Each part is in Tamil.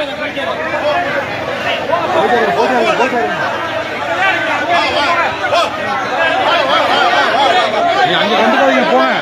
நீ அங்கே கொண்டு போவீங்க போங்க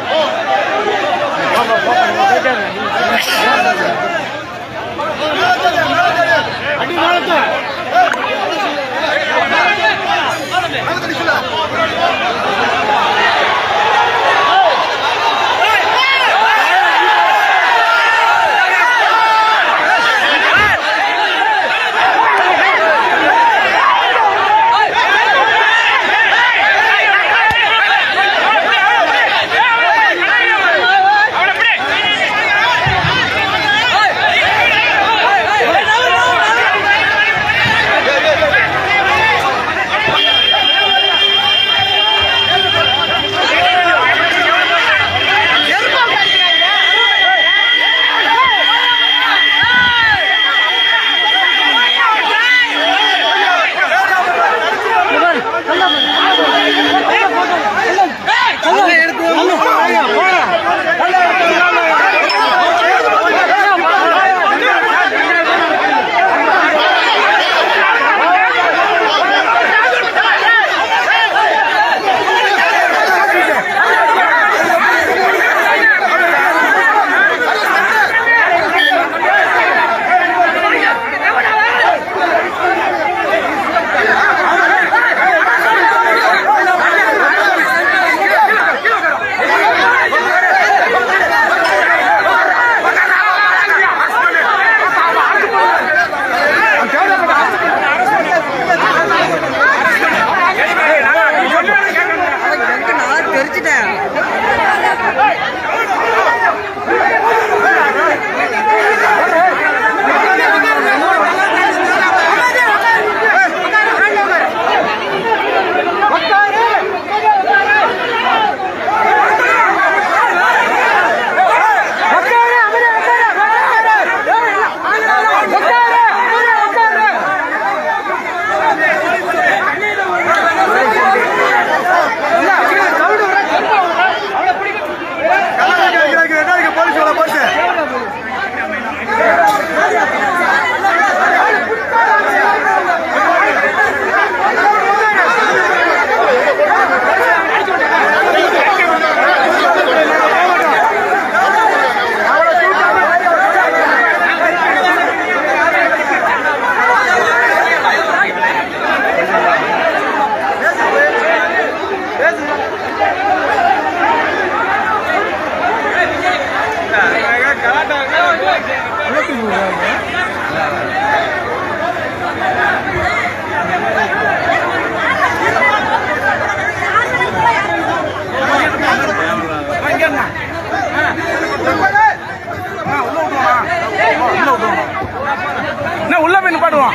என்ன உள்ள போய் நிப்பாட்டுவான்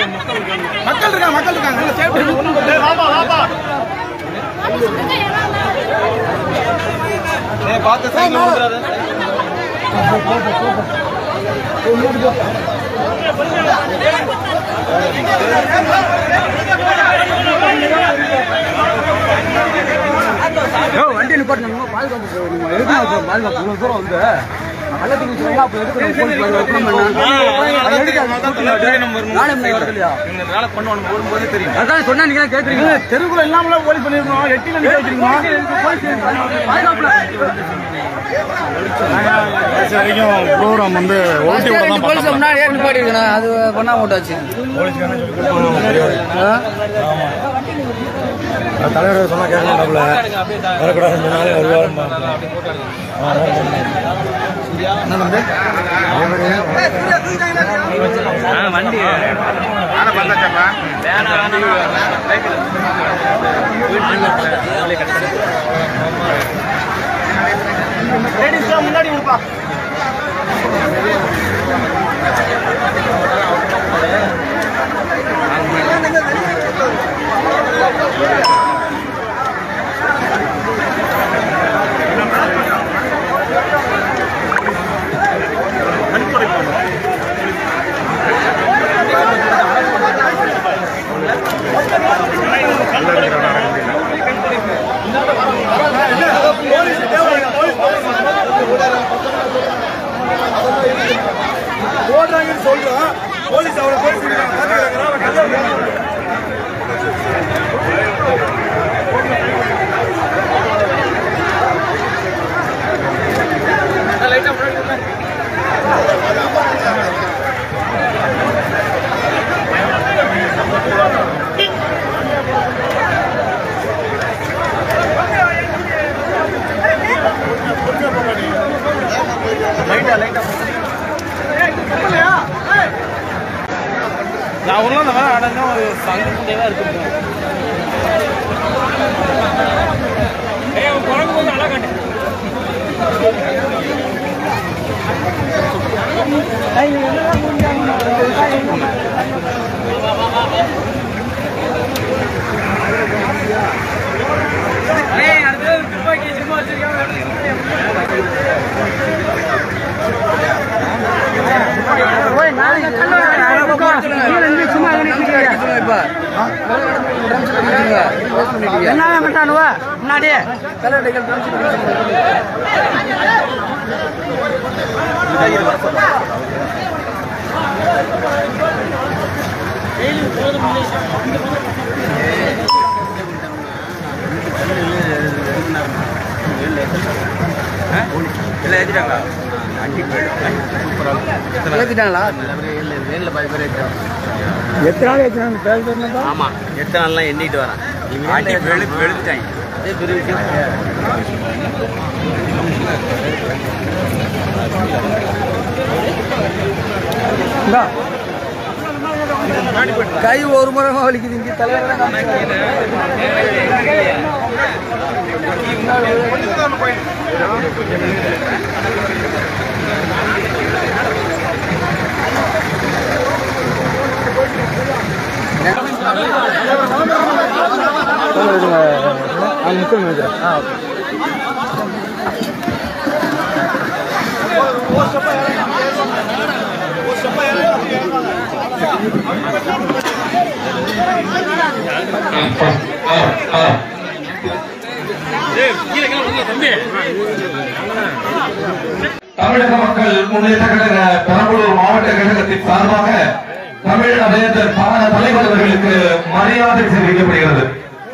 மக்கள் இருக்காங்க மக்கள் இருக்காங்க நல்ல சேஃப்டி வாப்பா வாப்பா பார்த்து சைக்கிள் ஓட்டுறாரு வண்டி நிப்பாட்டணும் பாதுகாப்பு நீங்க எதுக்கு பாதுகாப்பு இவ்வளவு தூரம் வந்து வெள்ளத்துக்கு சொல்லுங்க அப்ப எதுக்கு நம்ம போலீஸ் பாதுகாப்பு open பண்ணா? அது எதுக்கு அது நானே முன்னாடி வரது இல்லையா? வேலை பண்ணுவாங்க போடும்போது தெரியும் அதான் சொன்னா நீங்க தான் கேக்குறீங்க தெருக்குள்ள இல்லாமல போலீஸ் பண்ணிருக்கோம் எட்டில நிக்க வச்சிருக்கோம் பாதுகாப்புல வரைக்கும் ப்ரோக்ராம் வந்து போலீஸ் முன்னாடி ஏறி நிப்பாட்டி இருக்கணும் அது பண்ணா போட்டாச்சு தலைவர் சொன்னா கேட்கல வரக்கூடாது நாளே வருவார் வண்டி முன்னாடி விடுப்பா ஓடுறாங்கன்னு அவங்களும் அந்த மாதிரி அடங்க ஒரு சங்கத்தையாக இருக்கு குழம்பு கொஞ்சம் அழகா காட்டு என்ன பண்றானுவ முன்னாடியே ஏத்திட்டாங்களா எத்தனை நாள் ஏத்தினாங்க பேர் பேர் ஆமா எத்தனை நாள்லாம் எண்ணிட்டு வரேன் அடி வெளு வெளுத்துட்டாங்க அதே பெரிய விஷயம் கை ஒரு முறை வலிக்குது இங்க தலைவர் தமிழக மக்கள் முன்னேற்ற கழக பெரம்பலூர் மாவட்ட கழகத்தின் சார்பாக தமிழ் அவையர் தலைவர் அவர்களுக்கு மரியாதை தெரிவிக்கப்படுகிறது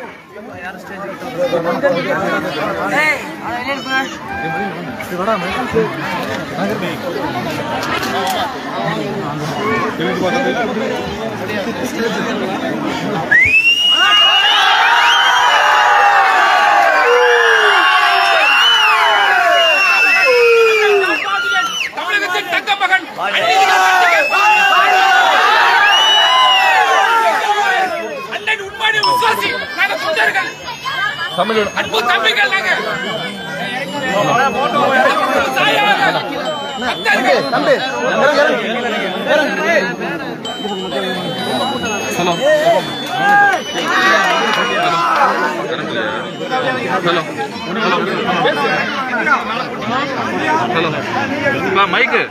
தமிழகத்தின் தங்க மகன் அண்ணன் உண்மையான விசுவாசி நாங்க தொண்டர்கள் அன்பு தம்பிகள் நாங்க தாயாக, பக்தர்கள். மைக்கு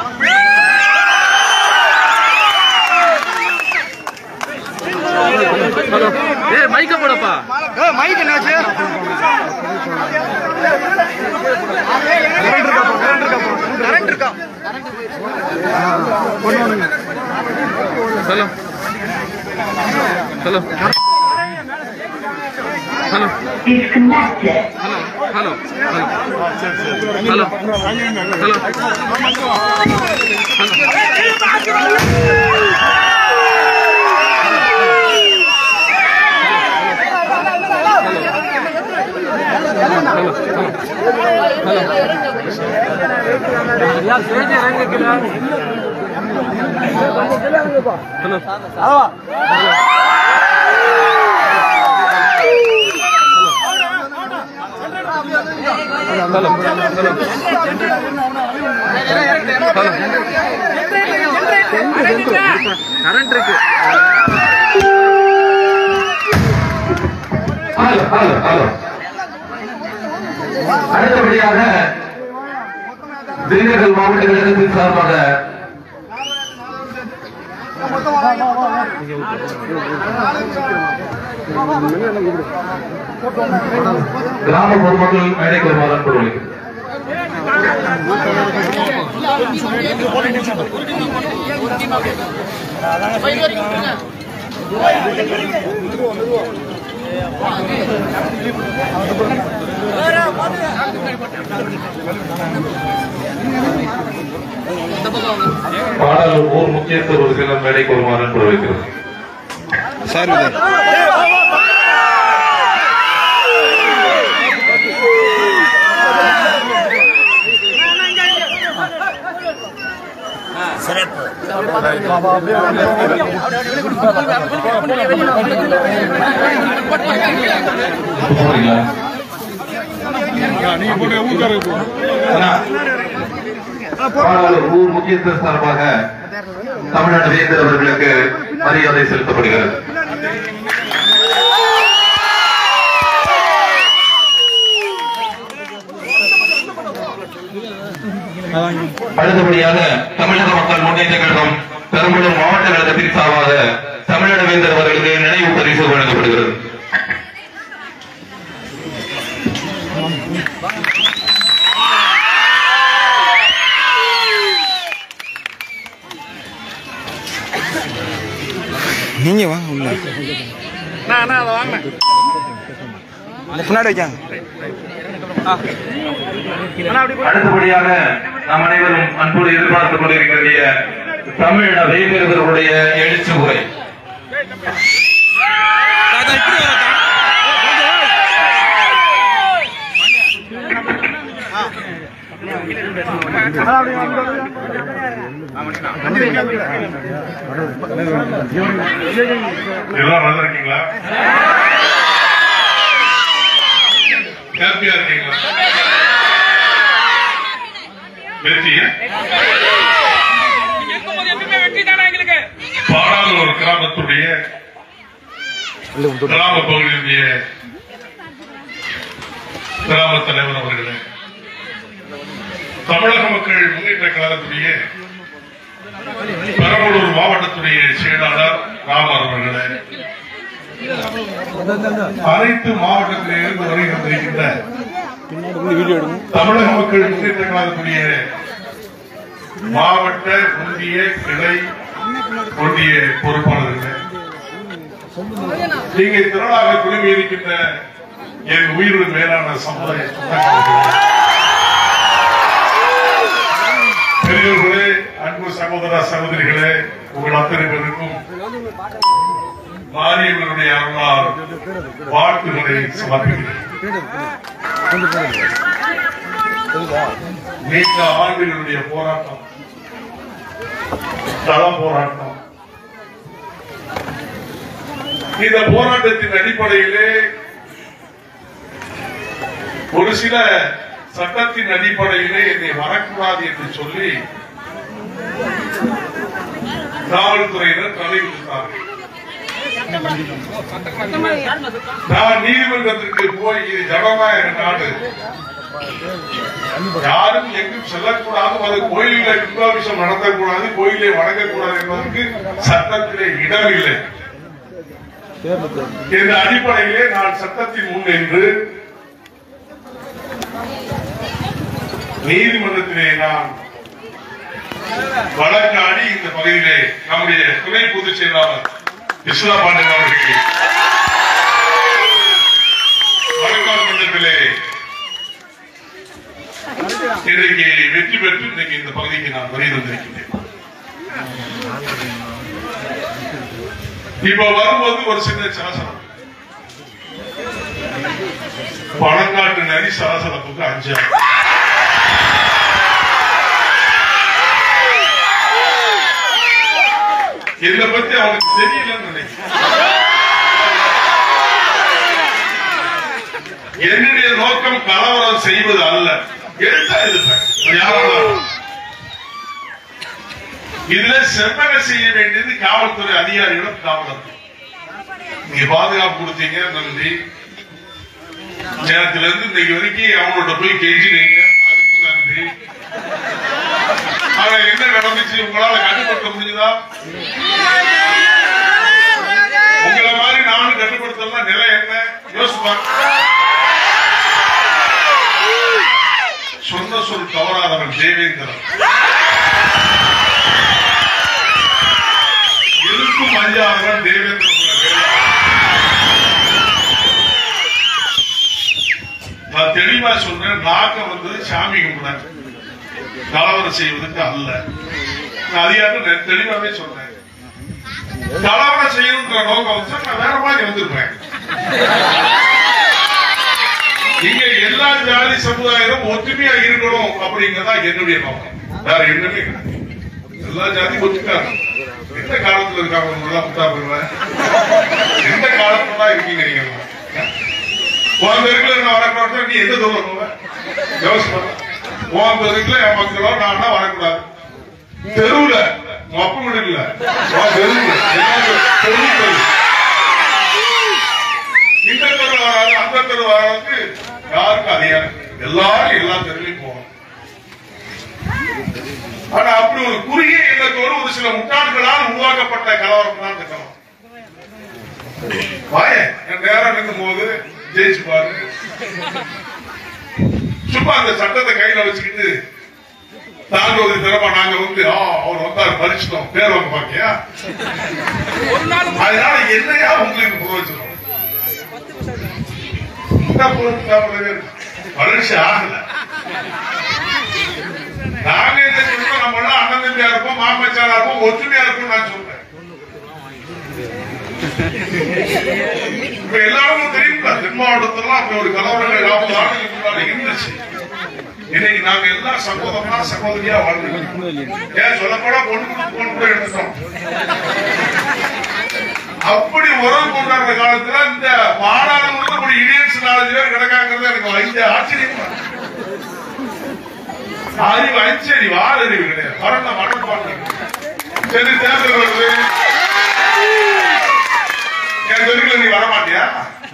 ஏ மைக்க போடப்பா hello hello hello hello hello hello hello current இருக்கு ஹலோ ஹலோ ஹலோ அடுத்தபடியாக திண்டுக்கல் மாவட்ட கழகத்தின் சார்பாக கிராம பொதுமக்கள் மேடைக்கு வருமாறு அன்பு பாடல் ஊர் முக்கியத்துவ உறுப்பினர் மேடைக்கு வருமாறு அன்பு வைக்கிறது போறீங்களா நீங்க போட்டு ஊருக்கார அண்ணா, பாலாறு ஊர் முக்கியஸ்தர் சார்பாக தமிழ்நாடு வேந்தர் அவர்களுக்கு மரியாதை செலுத்தப்படுகிறது அடுத்தபடியாக தமிழக மக்கள் முன்னேற்ற கழகம் பெரம்பலூர் மாவட்ட கழகத்தின் சார்பாக தமிழ்நாடு வேந்தர் அவர்களுக்கு நினைவு பரிசு வழங்கப்படுகிறது நீங்க வாங்க உள்ள நான் அதை வாங்கினேன் முன்னாடி வைக்காங்க அடுத்தபடியாக நாம் அனைவரும் அன்போடு எதிர்பார்த்துக் கொண்டிருக்கிற தமிழ் வேந்தர்களுடைய எழுச்சி உரை எல்லாம் நல்லா இருக்கீங்களா ஹாப்பியா இருக்கீங்களா வெற்றி பாடாளூர் கிராமத்துடைய கிராம பகுதியுடைய கிராம தலைவர் அவர்களே தமிழக மக்கள் முன்னேற்ற கழகத்துடைய பெரம்பலூர் மாவட்டத்துடைய செயலாளர் ராமர் அவர்களே அனைத்து மாவட்டத்திலே இருந்து வருகை வந்திருக்கின்ற தமிழக மக்கள் முன்னேற்ற கழகத்துடைய மாவட்ட ஒன்றிய கிளை ஒன்றிய பொறுப்பாளர்கள் நீங்க திரளாக குழுமி இருக்கின்ற என் உயிரின் மேலான சமுதாய சொந்தக்காரர்களே பெரியவர்களே அன்பு சகோதர சகோதரிகளே உங்கள் அத்தனை பேருக்கும் மாரியம்மனுடைய அருளால் வாழ்த்துக்களை சமர்ப்பிக்கிறேன் நீண்ட ஆண்டுகளுடைய போராட்டம் கள போராட்டம் இந்த போராட்டத்தின் அடிப்படையிலே ஒரு சில சட்டத்தின் அடிப்படையிலே என்னை வரக்கூடாது என்று சொல்லி காவல்துறையினர் தலைவிட்டார்கள் நான் நீதிமன்றத்திற்கு போய் இது ஜனநாயக நாடு யாரும் எங்கும் செல்லக்கூடாது அது கோயிலில் கும்பாபிஷம் நடத்தக்கூடாது கோயிலை வணங்கக்கூடாது என்பதற்கு சட்டத்திலே இடமில்லை என்ற அடிப்படையிலே நான் சட்டத்தின் முன் நின்று நீதிமன்றத்திலே நான் வழக்காடி இந்த பகுதியிலே நம்முடைய துணை பொதுச் செயலாளர் விஸ்வா பாண்டியன் அவர்களுக்கு வழக்காடு மன்றத்திலே இன்றைக்கு வெற்றி பெற்று இன்றைக்கு இந்த பகுதிக்கு நான் வருகை வந்திருக்கின்றேன் இப்ப வரும்போது ஒரு சின்ன சலசலம் பழங்காட்டு நரி சலசலப்புக்கு அஞ்சு இதை பத்தி அவனுக்கு தெரியலன்னு நினைக்கிறேன் என்னுடைய நோக்கம் கலவரம் செய்வது அல்ல எழுத்தா இருப்பேன் யாராலும் இதுல செவ்வனை செய்ய வேண்டியது காவல்துறை அதிகாரிகளும் காவலர் நீங்க பாதுகாப்பு கொடுத்தீங்க நன்றி நேரத்துல இருந்து இன்னைக்கு வரைக்கும் அவங்களோட போய் கெஞ்சினீங்க அதுக்கும் நன்றி ஆனா என்ன நடந்துச்சு உங்களால கட்டுப்படுத்த முடியுதா உங்களை மாதிரி நானும் கட்டுப்படுத்தலாம் நிலை என்ன யோசிப்பா சொன்ன சொல் தவறாதவன் தேவேந்திரன் எதுக்கும் அறியாதவன் தேவேந்திரன் நான் தெளிவா சொல்றேன் நாக்க வந்து சாமி கும்பிட கலவரம் செய்வதற்கு அல்ல நான் அதிகாரம் தெளிவாவே சொல்றேன் கலவரம் செய்யணுன்ற நோக்கம் வச்சா நான் வேற மாதிரி வந்திருப்பேன் இங்க எல்லா ஜாதி சமுதாயமும் ஒற்றுமையா இருக்கணும் அப்படிங்கறதா என்னுடைய நோக்கம் வேற என்னமே கிடையாது. எல்லா ஜாதியும் ஒத்துக்காங்க எந்த காலத்துல இருக்காங்க உங்களெல்லாம் முட்டா போயிருவேன் எந்த காலத்துல தான் இருக்கீங்க நீங்க எல்லாம்? உன் தெருக்குல நான் வரக்கூடாது நீ எந்த தூரம் போவ யோசிச்சு பாரு. உன் தெருக்குல என் மக்களோ நான் தான் வரக்கூடாது தெருவுல உன் அப்ப வீடு இல்ல உன் தெருவுல எல்லாரும் தெரு தெரு. இந்த தெரு வராது அந்த தெரு வராது யாருக்கும் அதிகாரம் இல்லை. எல்லாரும் எல்லா தெருவிலையும் போகணும் ஆனா அப்படி ஒரு குறுகிய எண்ணத்தோடு ஒரு சில முட்டாள்களால் உருவாக்கப்பட்ட கலவரம் தான் இந்த கலவரம் வாய என் நேரம் நிற்கும் போது ஜெயிச்சு பாரு சும்மா அந்த சட்டத்தை கையில வச்சுக்கிட்டு நாங்க ஒரு திறமா நாங்க வந்து ஆ, அவர் வந்தாரு பறிச்சிட்டோம் பேர் வாங்க பாக்கியா அதனால என்னையா உங்களுக்கு பிரயோஜனம் முட்டா போட்டு சாப்பிடவே இருக்கு. வளர்ச்சி ஆகல நாங்க என்ன சொல்றோம் நம்ம எல்லாம் அண்ணன் தம்பியா இருப்போம் மாமச்சாரா இருப்போம் ஒற்றுமையா இருப்போம் நான் சொல்றேன் இப்ப எல்லாருக்கும் தெரியுங்களா தென் மாவட்டத்துல அப்படி ஒரு கலவரங்கள் நாற்பது ஆண்டுகளுக்கு முன்னாடி இருந்துச்சு இன்னைக்கு நாங்க எல்லாம் சகோதரனா சகோதரியா வாழ்றோம் ஏன் சொல்ல போனா பொண்ணு கொடுத்து பொண்ணு கூட எடுத்துட்டோம் அப்படி உறவு கொண்டாடுற காலத்துல இந்த பாடாளுமன்ற ஒரு இடியன்ஸ் நாலஞ்சு பேர் கிடக்காங்கிறது எனக்கு ஐந்து ஆச்சரியமா இருக்கு. அறிவு அஞ்சறிவு ஆறு அறிவு கிடையாது மரண மனப்பாட்டு சரி தேர்தல் வருது என் தெருக்குல நீ வரமாட்டியா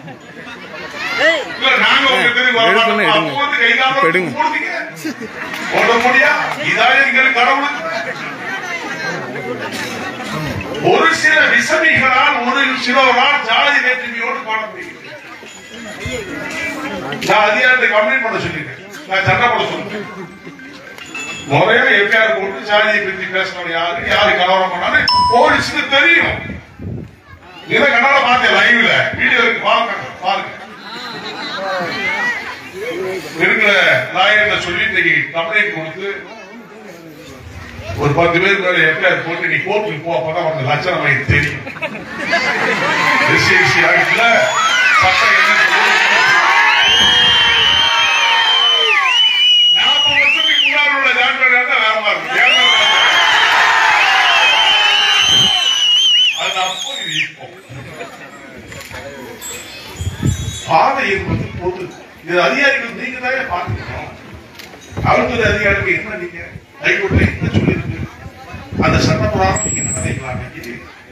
இல்ல நாங்க உங்க தெருக்கு வரமாட்டோம் அப்போ வந்து கை காலம் போடுறீங்க போட முடியா இதான் எங்களுக்கு கடவுளுக்கு ஒரு சில விசமிகளால் ஒரு சிலவரால் ஜாதி வேற்றுமையோடு காண முடியும் நான் அதிகாரத்தை கம்ப்ளைண்ட் பண்ண சொல்லிட்டேன் நான் சண்டை போட சொல்லிட்டேன் முறையா எஃப்ஐஆர் போட்டு ஜாதியை பத்தி பேசணும் யாரு யாரு கலவரம் பண்ணாலும் போலீஸுக்கு தெரியும் இதை கண்ணால பார்த்தேன் லைவ்ல வீடியோ இருக்கு பாருங்க பாருங்க இருக்கிற லாயர்கிட்ட சொல்லி இன்னைக்கு கம்ப்ளைண்ட் கொடுத்து ஒரு பத்து பேர் மேல எஃப்ஐஆர் போட்டு நீ கோர்ட்டுக்கு போ அப்பதான் உனக்கு லட்சணம் எனக்கு தெரியும் எஸ்சி ஆகிட்டுல சட்டம் என்ன சொல்லுது? நாற்பது வருஷத்துக்கு முன்னாடி உள்ள ஜான்வரி தான் வேற மாதிரி இருக்கும். ஏன்னா, அது அப்போ இது இப்போ பாதை என்பது பொது இது அதிகாரிகள் நீங்க தான் பார்க்கணும் காவல்துறை அதிகாரிகள் என்ன நீங்க ஹைகோர்ட்ல என்ன சொல்லியிருக்கு அந்த சட்ட பிரகாரம் நீங்க நடந்தீங்களா அன்னைக்கு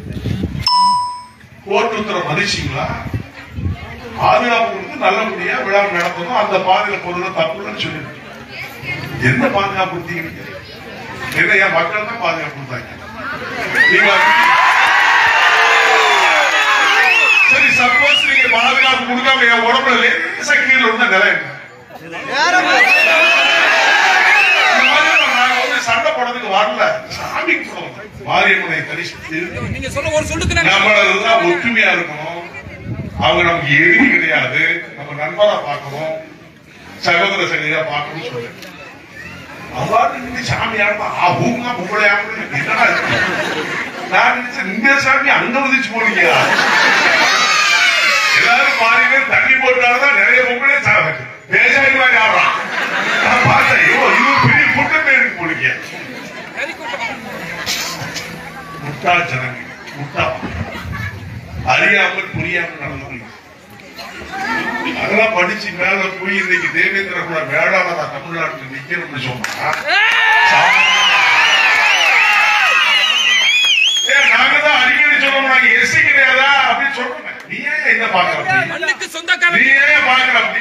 கோர்ட் உத்தரவு மதிச்சீங்களா பாதுகாப்பு கொடுத்து நல்லபடியா விழா நடத்தணும் அந்த பாதையில போறது தப்புன்னு சொல்லியிருக்கு என்ன பாதுகாப்பு கொடுத்தீங்க நீங்க? என்ன என் மக்கள் தான் பாதுகாப்பு கொடுத்தாங்க நீங்க சரி சப்போஸ் நீங்க பாதுகாப்பு கொடுக்காம என் உடம்புல லேசா கீழே விழுந்த நிலை என்ன? இந்த மாதிரி நாங்க வந்து சண்டை போடுறதுக்கு வரல சாமி கும்பிடுவோம். மாரியம்மனை தரிசித்து நீங்க சொல்ல ஒரு சொல்லுக்கு நம்மளதான் ஒற்றுமையா இருக்கணும் அவங்க நமக்கு எதிரி கிடையாது நம்ம நண்பரா பார்க்கணும் சகோதர சகோதரியா பார்க்கணும்னு சொல்றேன் அவ்வாறு நீங்க சாமியாடுமா ஆகுங்க பொம்பளையாடுங்க என்னடா இது? நான் நினைச்சேன் இந்த சாமி அங்க உதிச்சு போனீங்க எல்லாரும் பாதி பேர் தண்ணி போட்டால்தான் நிறைய பொம்பளை சாமி பேசாடி மாதிரி ஆடுறான் நான் பார்த்தேன் ஐயோ இது ஒரு பெரிய கூட்டமே இருக்கு போனீங்க முட்டாள் ஜனங்க முட்டா அறியாமல் புரியாமல் நடந்து அதெல்லாம் படிச்சு மேல போய் இன்னைக்கு தேவேந்திர கூட வேளாளரா தமிழ்நாட்டில் நிக்கணும்னு சொன்னா ஏன் நாங்க தான் அடிக்கடி சொல்றோம் நாங்க எஸ்சி கிடையாதா அப்படின்னு சொல்றோம் நீ ஏன் என்ன பாக்குற அப்படி? மண்ணுக்கு சொந்தக்காரன் நீ ஏன் பாக்குற அப்படி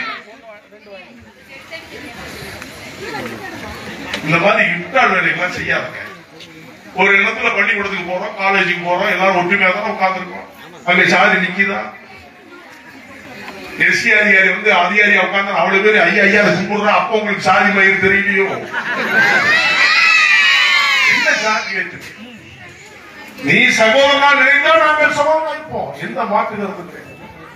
இந்த மாதிரி முட்டாள் வேலைகள்லாம் செய்யாதுங்க ஒரு இடத்துல பள்ளிக்கூடத்துக்கு போறோம் காலேஜுக்கு போறோம் எல்லாரும் ஒற்றுமையா தான் உட்கார்ந்துருக்கோம் அங்க சாதி நிக்குதா எஸ்சி அதிகாரி வந்து அதிகாரி உட்கார்ந்து அவ்வளவு பேர் ஐயா ஐயா கும்பிடுறா அப்ப உங்களுக்கு சாதி மயிர் தெரியலையோ என்ன சாதி வேற்றுமை? நீ சகோதரனா நினைந்தா நாங்கள் சகோதரனா இருப்போம் எந்த மாற்று கருத்து கிடையாது.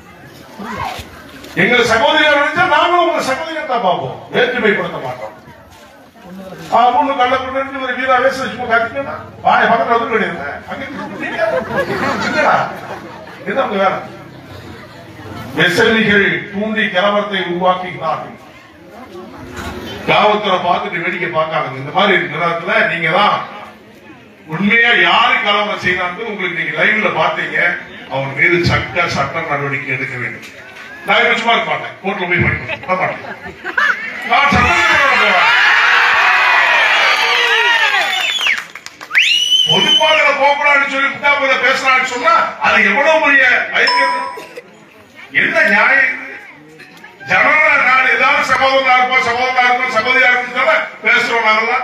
எங்களை சகோதரியா நினைச்சா நாங்களும் உங்களை சகோதரியா தான் பார்ப்போம் வேற்றுமைப்படுத்த மாட்டோம் ஆ, பொண்ணு கள்ள பொண்ணு இருந்து ஒரு வீரா வேச வச்சு கத்திக்கா வாய பக்கத்துல வந்து கிடையாது அங்க கூப்பிட்டீங்க. என்னடா? என்ன உங்க வேலை வெசலிகள் தூண்டி கலவரத்தை உருவாக்கினார்கள் காவல்துறை பார்த்துட்டு வேடிக்கை பார்க்காதுங்க இந்த மாதிரி இருக்கிற நேரத்துல நீங்க தான் உண்மையா யாரு கலவரம் செய்தான்னு உங்களுக்கு நீங்க லைவ்ல பாத்தீங்க அவன் மீது சட்ட சட்ட நடவடிக்கை எடுக்க வேண்டும் நான் இப்ப சும்மா இருக்க மாட்டேன் கோர்ட்ல போய் படிப்பேன் வர மாட்டேன் நான் சட்டமன்றத்துல போவேன். பொதுப்பாதையில போகக்கூடாதுன்னு சொல்லி புத்தாபுல பேசுறான்னு சொன்னா அது எவ்வளவு பெரிய ஐக்கியம் என்ன நியாயம் இது? ஜனநாயக நாடு ஏதாவது சகோதரனா இருப்போம் சகோதரனா இருப்போம் சகோதரியா இருக்கும் பேசுறோம் நாங்கெல்லாம்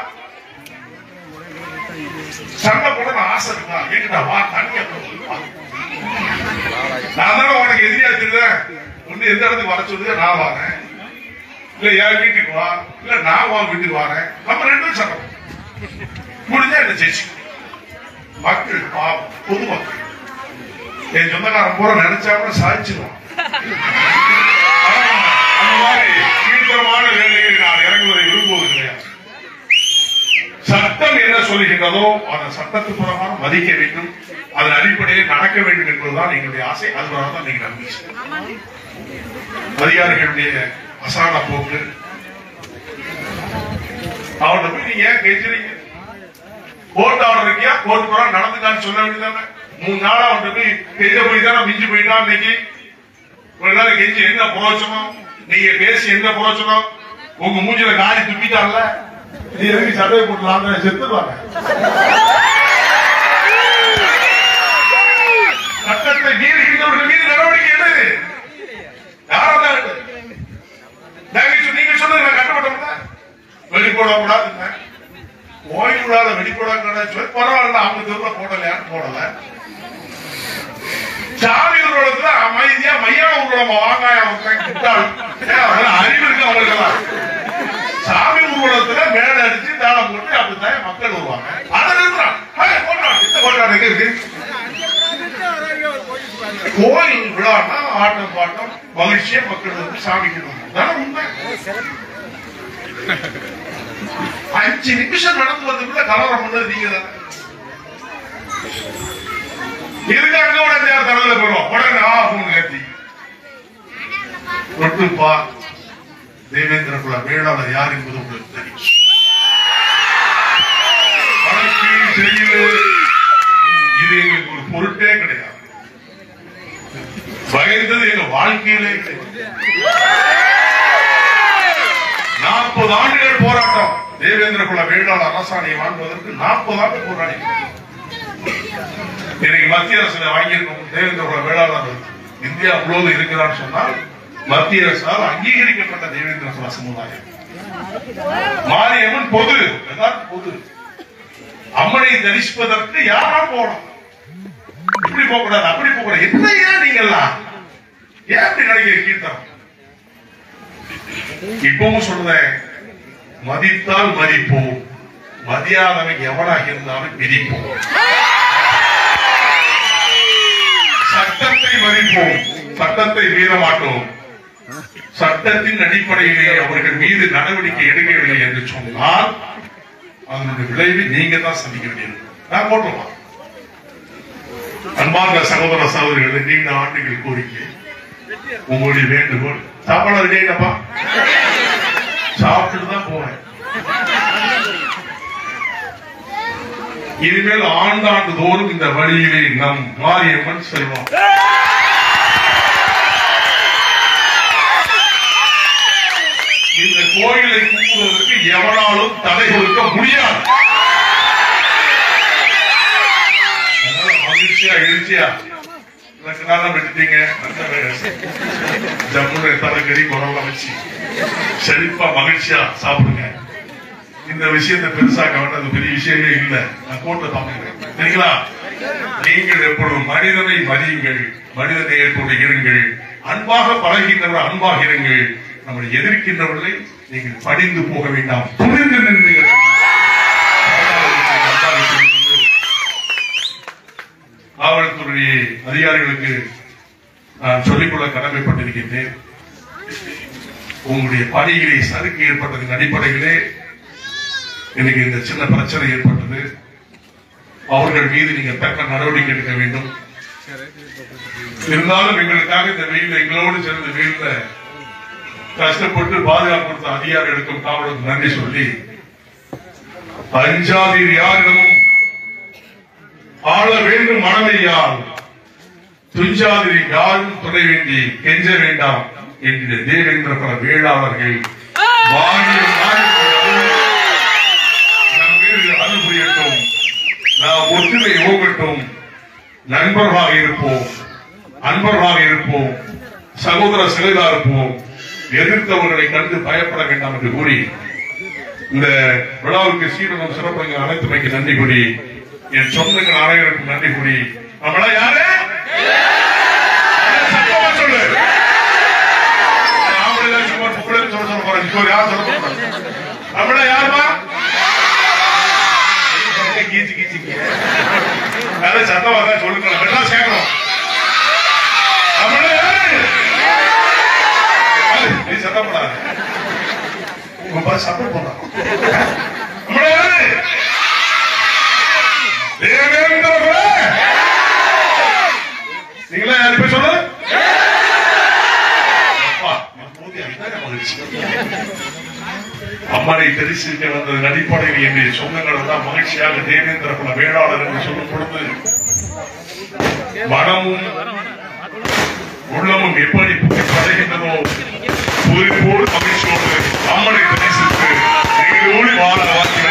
சண்டை போட ஆசை இருக்கா எங்கிட்ட வா தனியா வா. நான் தானே உனக்கு எதிரியா தெரியுறேன் ஒண்ணு எந்த இடத்துக்கு வர சொல்லுது நான் வரேன் இல்ல என் வீட்டுக்கு வா இல்ல நான் உன் வீட்டுக்கு வரேன் நம்ம ரெண்டு பேரும் சண்டை முடிஞ்சா என்ன ஜெயிச்சு மக்கள் பாவம் பொதுமக்கள் என் சொந்தக்காரன் பூரா நினைச்சா கூட சாதிச்சிருவான் ஆனா, அந்த மாதிரி கீழ்த்தரமான வேலைகளில் நான் இறங்குவதை விரும்புவது கிடையாது சட்டம் என்ன சொல்லுகின்றதோ அந்த சட்டத்து பிரகாரம் மதிக்க வேண்டும் அதன் அடிப்படையில் நடக்க வேண்டும் என்பதுதான் எங்களுடைய ஆசை அதுதான் தான் நீங்க நம்பிக்கை அதிகாரிகளுடைய அசான போக்கு அவர்கிட்ட போய் நீங்க ஏன் கெஞ்சுறீங்க கோர்ட் ஆர்டர் இருக்கியா கோர்ட் பிரகாரம் நடந்துக்கான்னு சொல்ல வேண்டியதானே மூணு நாளா அவன்கிட்ட போய் கெஞ்ச போய் தானே மிஞ்சு போயிட்டான் இன்னைக்கு ஒரு நாள் கெஞ்சி என்ன புரோச்சனம் நீங்க பேசி என்ன புரோச்சனம் உங்க மூஞ்சில காரி துப்பிட்டான்ல நீ எதுக்கு சட்டை போட்டுலாம் செத்துருவாங்க சட்டத்தை மீறுகின்றவர்கள் மீது நடவடிக்கை எடு யாரா தான் எடு. நாங்க சொ- நீங்க சொன்னது நான் கட்டப்பட்டோம்ல வெளிப்போட கூடாதுங்க ஓய்வு விழால வெளிப்போட கூடாது சொல்லி பரவாயில்ல அவங்க தெருல போடலையான்னு போடல சாமி ஊர்வலத்துல அமைதியா மையான ஊர்வலம் வாங்காய கிட்டாள் அறிவு இருக்கு அவங்களுக்கெல்லாம் சாமி ஊர்வலத்துல மேல அடிச்சு தாளம் போட்டு அப்படித்தான் மக்கள் வருவாங்க அதை நிறுத்துறான் ஏய், போடுறான். இந்த போடுறான் எங்க இருக்கு கோயில் விழான்னா ஆட்டம் பாட்டம் மகிழ்ச்சியா மக்கள் வந்து சாமி கும்பிடுவாங்க அதான உண்மை அஞ்சு நிமிஷம் நடந்து வந்ததுக்குள்ள கலவரம் பண்ணது நீங்க தானே இதுக்கு அங்க உடனே தலையில போயிடும் உடனே ஆ போன் கத்தி ஒட்டுப்பா தேவேந்திர குல வேளாளர் யார் என்பது உங்களுக்கு தெரியும் வழக்கு செய்யுது இது எங்களுக்கு ஒரு பொருட்டே கிடையாது பயந்தது எங்க வாழ்க்கையிலே கிடையாது நாற்பது ஆண்டுகள் போராட்டம் தேவேந்திர குல வேளாளர் அரசாணையை வாங்குவதற்கு நாற்பது ஆண்டு போராடி இன்னைக்கு மத்திய அரசுல வாங்கியிருக்கும் தேவேந்திர குல வேளாளர் இந்தியா முழுவதும் இருக்கிறான்னு சொன்னால் மத்திய அரசால் அங்கீகரிக்கப்பட்ட தேவேந்திர குல சமுதாயம் மாரியம்மன் பொது எல்லாரும் பொது அம்மனை தரிசிப்பதற்கு யாரா போகலாம் இப்படி போக கூடாது அப்படி போக கூடாது என்ன ஏன் நீங்க எல்லாம் ஏன் இப்படி நடிகை கீர்த்தனம் இப்பவும் சொல்றேன் மதித்தால் மதிப்போம் மதியாதவன் எவனாக இருந்தாலும் மிதிப்போம் சட்டத்தை மதிப்போம் சட்டத்தை மீற மாட்டோம் சட்டத்தின் அடிப்படையிலே அவர்கள் மீது நடவடிக்கை எடுக்கவில்லை என்று சொன்னால் அதனுடைய விளைவை நீங்க தான் சந்திக்க வேண்டியது நான் போட்டுருவான் அன்பார்ந்த சகோதர சகோதரிகளை நீண்ட ஆண்டுகள் கோரிக்கை உங்களுடைய வேண்டுகோள் சாப்பாடு ரெடி ஆயிட்டப்பா சாப்பிட்டுட்டு தான் போறேன் இனிமேல் ஆண்டாண்டு தோறும் இந்த வழியிலே நம் மாரியம்மன் செல்வோம் இந்த கோயிலை கும்பிடுவதற்கு எவனாலும் தடை கொடுக்க முடியாது அதனால மகிழ்ச்சியா எழுச்சியா எனக்கு நல்லா விட்டுட்டீங்க நல்ல வேலை. ஜம்முன்னு தலைக்கறி குரல்ல வச்சு செழிப்பா மகிழ்ச்சியா சாப்பிடுங்க இந்த விஷயத்தை பெருசாக்க வேண்டாம் பெரிய விஷயமே இல்ல நான் கோட்டை பாக்குறேன் சரிங்களா நீங்கள் எப்பொழுதும் மனிதனை மதியுங்கள் மனித நேயத்தோடு இருங்கள் அன்பாக பழகின்றவர் அன்பாக இருங்கள் நம்மளை எதிர்க்கின்றவர்களை நீங்கள் படிந்து போக வேண்டாம் துணிந்து நின்றீர்கள் காவல்துறை அதிகாரிகளுக்கு நான் சொல்லிக்கொள்ள கடமைப்பட்டிருக்கின்றேன் உங்களுடைய பணிகளை சறுக்கு ஏற்பட்டதன் அடிப்படையிலே எனக்கு இந்த சின்ன பிரச்சனை ஏற்பட்டது அவர்கள் மீது நீங்க தக்க நடவடிக்கை எடுக்க வேண்டும் இருந்தாலும் எங்களுக்காக இந்த வெயில எங்களோடு சேர்ந்த வெயில்ல கஷ்டப்பட்டு பாதுகாப்பு கொடுத்த அதிகாரிகளுக்கும் காவலுக்கும் நன்றி சொல்லி அஞ்சாதீர் யாரிடமும் ஆள வேண்டும் மனமையால் துஞ்சாதிரி யாரும் துணை வேண்டி கெஞ்ச வேண்டாம் என்கிற தேவேந்திர பல வேளாளர்கள் வாங்கிய நம் மீது அருள் புரியட்டும் நாம் ஒற்றுமை ஓகட்டும் நண்பர்களாக இருப்போம் அன்பர்களாக இருப்போம் சகோதர சகோதரா இருப்போம் எதிர்த்தவர்களை கண்டு பயப்பட வேண்டாம் என்று கூறி இந்த விழாவுக்கு சீடனும் சிறப்புகள் அனைத்துமைக்கு நன்றி கூறி என் சொந்தங்கள் அனைவருக்கும் நன்றி கூறி நம்மளா யாரு சத்தமா சொல்லு ஆம்பளை சும்மா புகழேன்னு சொல்ல சொல்ல போறேன் இப்போ யார் சொல்ல போறாங்க நம்மள யாருமா கீச்சு கீச்சு வேலை சத்தமா தான் சொல்லுங்க எல்லாம் சேர்க்கணும் நம்மள யாரு நீ சத்தம் போடாத உங்க பாஸ் சத்தம் போடுறான் நம்மள யாரு தேவேந்திர நீங்களா யாரு போய் சொல்லு அப்பா, நான் போதி அதுதானே மகிழ்ச்சி. அம்மனை தரிசிக்க வந்தது அடிப்படையில் என்னுடைய சொந்தங்கள் எல்லாம் மகிழ்ச்சியாக தேவேந்திர குல வேளாளர் என்று சொல்லும் பொழுது மனமும் உள்ளமும் எப்படி படைகின்றதோ பூரிப்போடு மகிழ்ச்சியோடு அம்மனை தரிசித்து நீங்களோடு வாழ வாழ்க்கை